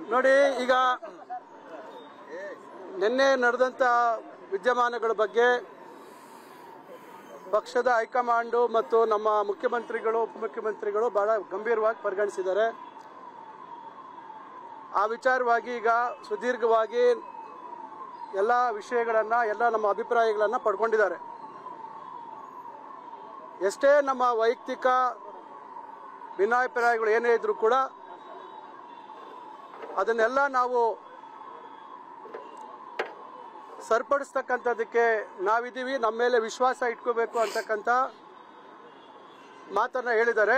ನೋಡಿ ಈಗ ನಿನ್ನೆ ನಡೆದಂತ ವಿದ್ಯಮಾನಗಳ ಬಗ್ಗೆ ಪಕ್ಷದ ಹೈಕಮಾಂಡು ಮತ್ತು ನಮ್ಮ ಮುಖ್ಯಮಂತ್ರಿಗಳು ಉಪಮುಖ್ಯಮಂತ್ರಿಗಳು ಬಹಳ ಗಂಭೀರವಾಗಿ ಪರಿಗಣಿಸಿದ್ದಾರೆ ಆ ವಿಚಾರವಾಗಿ ಈಗ ಸುದೀರ್ಘವಾಗಿ ಎಲ್ಲ ವಿಷಯಗಳನ್ನ ಎಲ್ಲ ನಮ್ಮ ಅಭಿಪ್ರಾಯಗಳನ್ನ ಪಡ್ಕೊಂಡಿದ್ದಾರೆ ಎಷ್ಟೇ ನಮ್ಮ ವೈಯಕ್ತಿಕ ಭಿನ್ನಾಭಿಪ್ರಾಯಗಳು ಏನೇ ಇದ್ರೂ ಕೂಡ ಅದನ್ನೆಲ್ಲ ನಾವು ಸರಿಪಡಿಸ್ತಕ್ಕಂಥದ್ದಕ್ಕೆ ನಾವಿದ್ದೀವಿ ನಮ್ಮ ಮೇಲೆ ವಿಶ್ವಾಸ ಇಟ್ಕೋಬೇಕು ಅಂತಕ್ಕಂಥ ಮಾತನ್ನ ಹೇಳಿದ್ದಾರೆ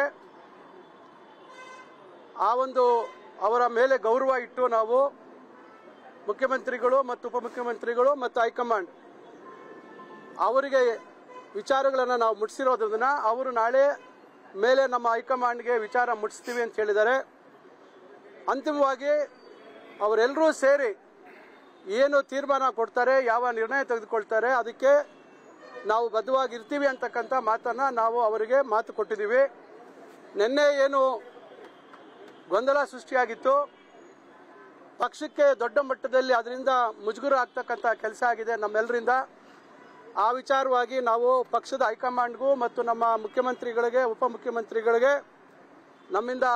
ಆ ಒಂದು ಅವರ ಮೇಲೆ ಗೌರವ ಇಟ್ಟು ನಾವು ಮುಖ್ಯಮಂತ್ರಿಗಳು ಮತ್ತು ಉಪಮುಖ್ಯಮಂತ್ರಿಗಳು ಮತ್ತು ಹೈಕಮಾಂಡ್ ಅವರಿಗೆ ವಿಚಾರಗಳನ್ನು ನಾವು ಮುಟ್ಟಿಸಿರೋದ್ರಿಂದ ಅವರು ನಾಳೆ ಮೇಲೆ ನಮ್ಮ ಹೈಕಮಾಂಡ್ಗೆ ವಿಚಾರ ಮುಟ್ಟಿಸ್ತೀವಿ ಅಂತ ಹೇಳಿದ್ದಾರೆ ಅಂತಿಮವಾಗಿ ಅವರೆಲ್ಲರೂ ಸೇರಿ ಏನು ತೀರ್ಮಾನ ಕೊಡ್ತಾರೆ ಯಾವ ನಿರ್ಣಯ ತೆಗೆದುಕೊಳ್ತಾರೆ ಅದಕ್ಕೆ ನಾವು ಬದ್ಧವಾಗಿರ್ತೀವಿ ಅಂತಕ್ಕಂಥ ಮಾತನ್ನ ನಾವು ಅವರಿಗೆ ಮಾತು ಕೊಟ್ಟಿದ್ದೀವಿ ನಿನ್ನೆ ಏನು ಗೊಂದಲ ಸೃಷ್ಟಿಯಾಗಿತ್ತು ಪಕ್ಷಕ್ಕೆ ದೊಡ್ಡ ಮಟ್ಟದಲ್ಲಿ ಅದರಿಂದ ಮುಜುಗರ ಆಗ್ತಕ್ಕಂಥ ಕೆಲಸ ಆಗಿದೆ ನಮ್ಮೆಲ್ಲರಿಂದ ಆ ವಿಚಾರವಾಗಿ ನಾವು ಪಕ್ಷದ ಹೈಕಮಾಂಡ್ಗೂ ಮತ್ತು ನಮ್ಮ ಮುಖ್ಯಮಂತ್ರಿಗಳಿಗೆ ಉಪಮುಖ್ಯಮಂತ್ರಿಗಳಿಗೆ ನಮ್ಮಿಂದ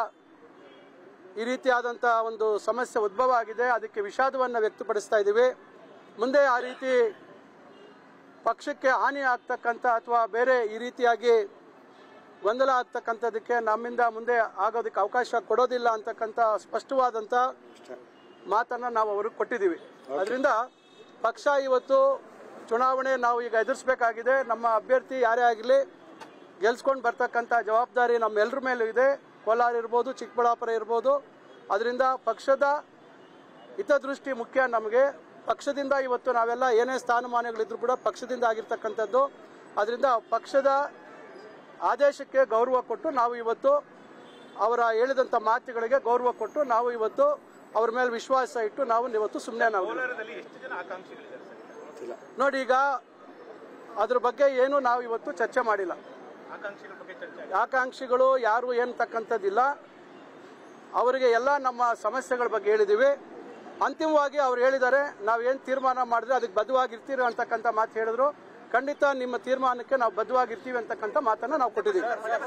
ಈ ರೀತಿಯಾದಂಥ ಒಂದು ಸಮಸ್ಯೆ ಉದ್ಭವ ಆಗಿದೆ ಅದಕ್ಕೆ ವಿಷಾದವನ್ನು ವ್ಯಕ್ತಪಡಿಸ್ತಾ ಇದ್ದೀವಿ ಮುಂದೆ ಆ ರೀತಿ ಪಕ್ಷಕ್ಕೆ ಹಾನಿ ಆಗ್ತಕ್ಕಂಥ ಅಥವಾ ಬೇರೆ ಈ ರೀತಿಯಾಗಿ ಗೊಂದಲ ಆಗ್ತಕ್ಕಂಥದಕ್ಕೆ ನಮ್ಮಿಂದ ಮುಂದೆ ಆಗೋದಕ್ಕೆ ಅವಕಾಶ ಕೊಡೋದಿಲ್ಲ ಅಂತಕ್ಕಂಥ ಸ್ಪಷ್ಟವಾದಂಥ ಮಾತನ್ನ ನಾವು ಅವ್ರಿಗೆ ಕೊಟ್ಟಿದ್ದೀವಿ ಅದರಿಂದ ಪಕ್ಷ ಇವತ್ತು ಚುನಾವಣೆ ನಾವು ಈಗ ಎದುರಿಸಬೇಕಾಗಿದೆ ನಮ್ಮ ಅಭ್ಯರ್ಥಿ ಯಾರೇ ಆಗಲಿ ಗೆಲ್ಸ್ಕೊಂಡು ಬರ್ತಕ್ಕಂಥ ಜವಾಬ್ದಾರಿ ನಮ್ಮೆಲ್ಲರ ಮೇಲೂ ಇದೆ ಕೋಲಾರ ಇರ್ಬೋದು ಚಿಕ್ಕಬಳ್ಳಾಪುರ ಇರ್ಬೋದು ಅದರಿಂದ ಪಕ್ಷದ ಹಿತದೃಷ್ಟಿ ಮುಖ್ಯ ನಮಗೆ ಪಕ್ಷದಿಂದ ಇವತ್ತು ನಾವೆಲ್ಲ ಏನೇ ಸ್ಥಾನಮಾನಗಳಿದ್ರು ಕೂಡ ಪಕ್ಷದಿಂದ ಆಗಿರ್ತಕ್ಕಂಥದ್ದು ಅದರಿಂದ ಪಕ್ಷದ ಆದೇಶಕ್ಕೆ ಗೌರವ ಕೊಟ್ಟು ನಾವು ಇವತ್ತು ಅವರ ಹೇಳಿದಂಥ ಮಾತುಗಳಿಗೆ ಗೌರವ ಕೊಟ್ಟು ನಾವು ಇವತ್ತು ಅವ್ರ ಮೇಲೆ ವಿಶ್ವಾಸ ಇಟ್ಟು ನಾವು ಇವತ್ತು ಸುಮ್ಮನೆ ನಾವು ಕೋಲಾರದಲ್ಲಿ ಎಷ್ಟು ಜನ ಆಕಾಂಕ್ಷಿಗಳಿದ್ದಾರೆ ಸರ್ ಈಗ? ನೋಡಿ ಈಗ ಅದ್ರ ಬಗ್ಗೆ ಏನು ನಾವು ಇವತ್ತು ಚರ್ಚೆ ಮಾಡಿಲ್ಲ ಆಕಾಂಕ್ಷಿಗಳ ಬಗ್ಗೆ ಚರ್ಚೆ ಆಗಿದೆ. ಆಕಾಂಕ್ಷಿಗಳು ಯಾರು ಏನು ತಕ್ಕಂಥದ್ದಿಲ್ಲ ಅವರಿಗೆ ಎಲ್ಲ ನಮ್ಮ ಸಮಸ್ಯೆಗಳ ಬಗ್ಗೆ ಹೇಳಿದ್ದೀವಿ ಅಂತಿಮವಾಗಿ ಅವ್ರು ಹೇಳಿದ್ದಾರೆ ನಾವೇನು ತೀರ್ಮಾನ ಮಾಡಿದ್ರೆ ಅದಕ್ಕೆ ಬದ್ಧವಾಗಿರ್ತೀರಿ ಅಂತಕ್ಕಂಥ ಮಾತು ಹೇಳಿದ್ರು ಖಂಡಿತ ನಿಮ್ಮ ತೀರ್ಮಾನಕ್ಕೆ ನಾವು ಬದ್ಧವಾಗಿರ್ತೀವಿ ಅಂತಕ್ಕಂಥ ಮಾತನ್ನ ನಾವು ಕೊಟ್ಟಿದ್ದೀವಿ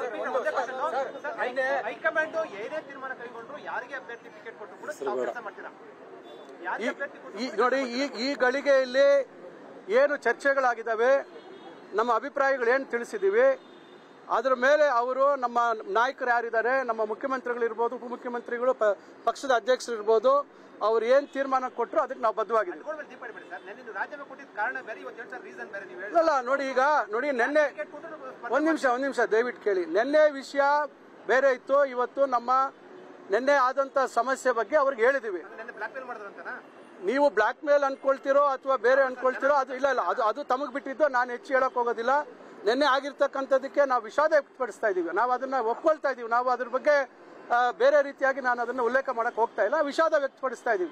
ಸರ್, ಹೈ- ಹೈಕಮಾಂಡ್ ಏನೇ ತೀರ್ಮಾನ ಕೈಗೊಂಡ್ರು ಯಾರಿಗೆ ಅಭ್ಯರ್ಥಿ ಟಿಕೆಟ್ ಕೊಟ್ಟರು ಕೂಡ ತಾವು ಕೆಲಸ ಮಾಡ್ತೀರಾ ಯಾರಿಗೆ ಈ- ಅಭ್ಯರ್ಥಿ ಕೊಟ್ರು ಈ ನೋಡಿ ಈ ಈ ಗಳಿಗೆಯಲ್ಲಿ ಏನು ಚರ್ಚೆಗಳಾಗಿದ್ದಾವೆ ನಮ್ಮ ಅಭಿಪ್ರಾಯಗಳು ಏನು ತಿಳಿಸಿದ್ದೀವಿ ಅದ್ರ ಮೇಲೆ ಅವರು ನಮ್ಮ ನಾಯಕರು ಯಾರಿದ್ದಾರೆ ನಮ್ಮ ಮುಖ್ಯಮಂತ್ರಿಗಳಿರ್ಬೋದು ಉಪಮುಖ್ಯಮಂತ್ರಿಗಳು ಪ- ಪಕ್ಷದ ಅಧ್ಯಕ್ಷರು ಇರ್ಬೋದು ಅವ್ರು ಏನು ತೀರ್ಮಾನ ಕೊಟ್ಟರು ಅದಕ್ಕೆ ನಾವು ಬದ್ಧವಾಗಿದ್ದೀವಿ ಇಟ್ಕೊಂಡ್ ಮೇಲೆ ದೀಪ ಇಡಬೇಡಿ ಸರ್ ನೆನ್ನೆ ನೀವು ರಾಜ್ಯಕ್ಕೆ ಕೊಟ್ಟಿದ್ದ ಕಾರಣ ಬೇರೆ ಇವತ್ತು ಹೇಳ್ತಾರೆ ರೀಸನ್ ಬೇರೆ ನೀವು ಹೇಳಿ ಅಲ್ಲ ನೋಡಿ ಈಗ ನೋಡಿ ನೆನ್ನೆ ಟಿಕೆಟ್ ಕೊಟ್ಟರು ಒಂದ್ ನಿಮಿಷ ಒಂದ್ ನಿಮಿಷ ದಯವಿಟ್ಟು ಕೇಳಿ ನಿನ್ನೆ ವಿಷಯ ಬೇರೆ ಇತ್ತು ಇವತ್ತು ನಮ್ಮ ನಿನ್ನೆ ಆದಂತ ಸಮಸ್ಯೆ ಬಗ್ಗೆ ಅವ್ರಿಗೆ ಹೇಳಿದೀವಿ ನೆನ್ನೆ ಬ್ಲಾಕ್ ಮೇಲ್ ಮಾಡಿದ್ರು ಅಂತನಾ ನೀವು ಬ್ಲಾಕ್ ಮೇಲ್ ಅನ್ಕೊಳ್ತಿರೋ ಅಥವಾ ಬೇರೆ ಅನ್ಕೊಳ್ತಿರೋ ಅದು ಇಲ್ಲ ಇಲ್ಲ ಅದು ಅದು ತಮಗ್ ಬಿಟ್ಟಿದ್ದು ನಾನು ಹೆಚ್ಚು ಹೇಳಕ್ ಹೋಗೋದಿಲ್ಲ ನಿನ್ನೆ ಆಗಿರ್ತಕ್ಕಂಥದಕ್ಕೆ ನಾವು ವಿಷಾದ ವ್ಯಕ್ತಪಡಿಸ್ತಾ ಇದೀವಿ ನಾವು ಅದನ್ನ ಒಪ್ಕೊಳ್ತಾ ಇದೀವಿ ನಾವು ಅದ್ರ ಬಗ್ಗೆ ಆ, ಬೇರೆ ರೀತಿಯಾಗಿ ನಾನು ಅದನ್ನ ಉಲ್ಲೇಖ ಮಾಡಕ್ ಹೋಗ್ತಾ ಇಲ್ಲ ವಿಷಾದ ವ್ಯಕ್ತಪಡಿಸ್ತಾ ಇದೀವಿ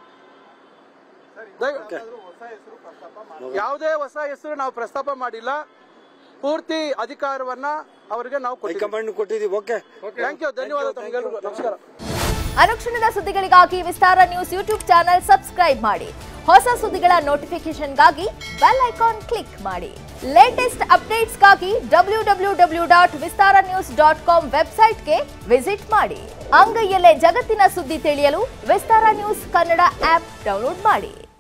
ದಯ- ಯಾವುದೇ ಹೊಸ ಹೆಸರು ನಾವು ಪ್ರಸ್ತಾಪ ಮಾಡಿಲ್ಲ ಪೂರ್ತಿ ಅಧಿಕಾರವನ್ನ ಅವರಿಗೆ ನಾವು ಕೊಟ್ಟಿದ್ದೀವಿ ಹೈಕಮಾಂಡ್ ಕೊಟ್ಟಿದ್ದೀವಿ ಓಕೆ ಥ್ಯಾಂಕ್ ಯು ಧನ್ಯವಾದ ತಮಗೆಲ್ಲರಿಗೂ ನಮಸ್ಕಾರ ಅನುಕ್ಷಣದ ಸುದ್ದಿಗಳಿಗಾಗಿ Vistara news YouTube channel subscribe ಮಾಡಿ ಹೊಸ ಸುದ್ದಿಗಳ ನೋಟಿಫಿಕೇಶನ್ಗಾಗಿ ಬೆಲ್ ಐಕಾನ್ ಕ್ಲಿಕ್ ಮಾಡಿ ಲೇಟೆಸ್ಟ್ ಅಪ್ಡೇಟ್ಸ್ಗಾಗಿ W W W dot Vistara news dot com ವೆಬ್ಸೈಟ್ಗೆ ವಿಸಿಟ್ ಮಾಡಿ ಅಂಗೈಯಲ್ಲೇ ಜಗತ್ತಿನ ಸುದ್ದಿ ತಿಳಿಯಲು Vistara news Kannada app download ಮಾಡಿ